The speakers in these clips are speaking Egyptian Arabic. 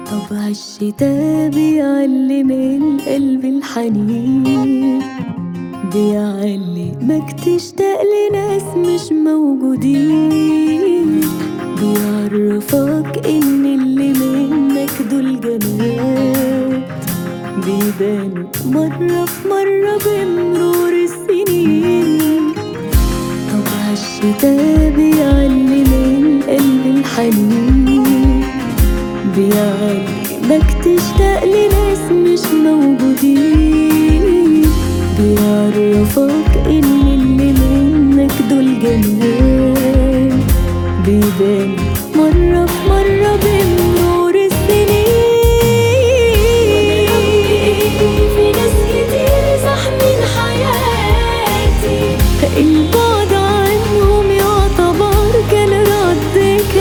طب هالشتا بيعلم القلب الحنين بيعلمك تشتاق لناس مش موجودين بيعرفك ان اللي منك دول جمال بيبانوا مرة في مرة بمرور السنين طب هالشتا بيعلم القلب الحنين بيعلمك تشتاق لناس مش موجودين بيعرفك ان اللي منك دول جمال بيبان مرة في مرة بمرور السنين في ناس كتير زحمين حياتي البعد عنهم يعتبر كان رد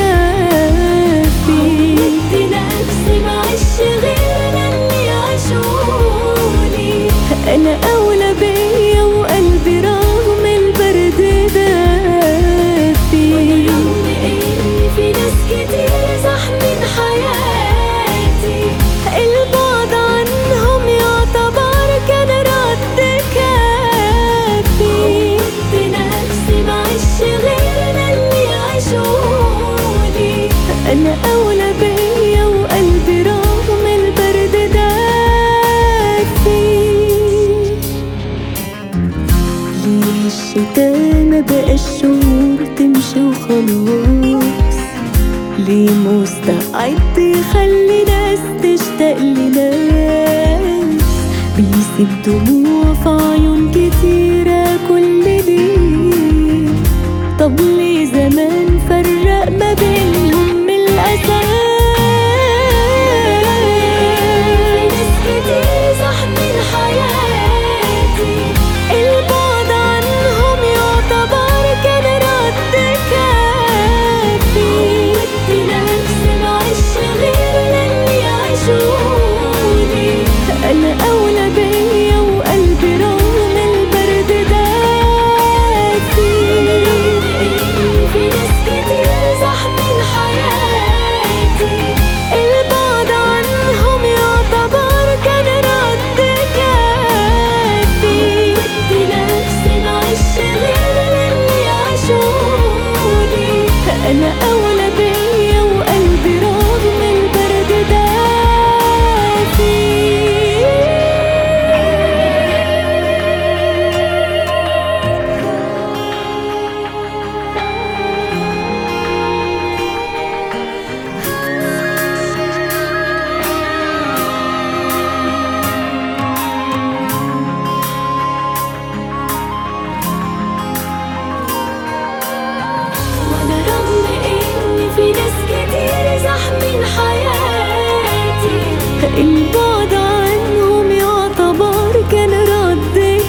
كافي عودت نفسي معيش غيرنا اللي عاشوني انا اولى بيا وقلبي رغم البرد دافي ورغم ان في ناس كتير زحمين حياتي البعد عنهم يعتبر كان رد كافي عودت نفسي معيش غيرنا اللي عاشوني انا اولى بيا وقلبي رغم البرد دافي ليه الشتا ما بقاش شهور تمشي وخلاص ليه مستعد يخلي ناس تشتاق لناس بيسيب دموع في عيون كتيرة كل ليل طب ليه زمان فرق ما بينهم من الأساس ناس كتير زحمين حياتي البعد عنهم يعتبر كان رد كافي عودت نفسي معيش غيرنا اللي عاشوني أنا أولى بيا وقلبي رغم البرد دافي في ناس كتير زحمين حياتي البعد عنهم يعتبر كان رد كافي عودت نفسي معيش غيرنا اللي عاشوني أنا أولى بيا وقلبي رغم البرد وانا رغم ان في ناس كتير زحمين حياتي البعد عنهم يعتبر كان رد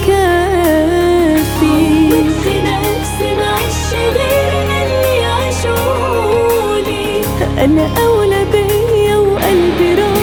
كافي عودت نفسي معيش غيرنا اللي عاشوني انا اولى بيا وقلبي راضي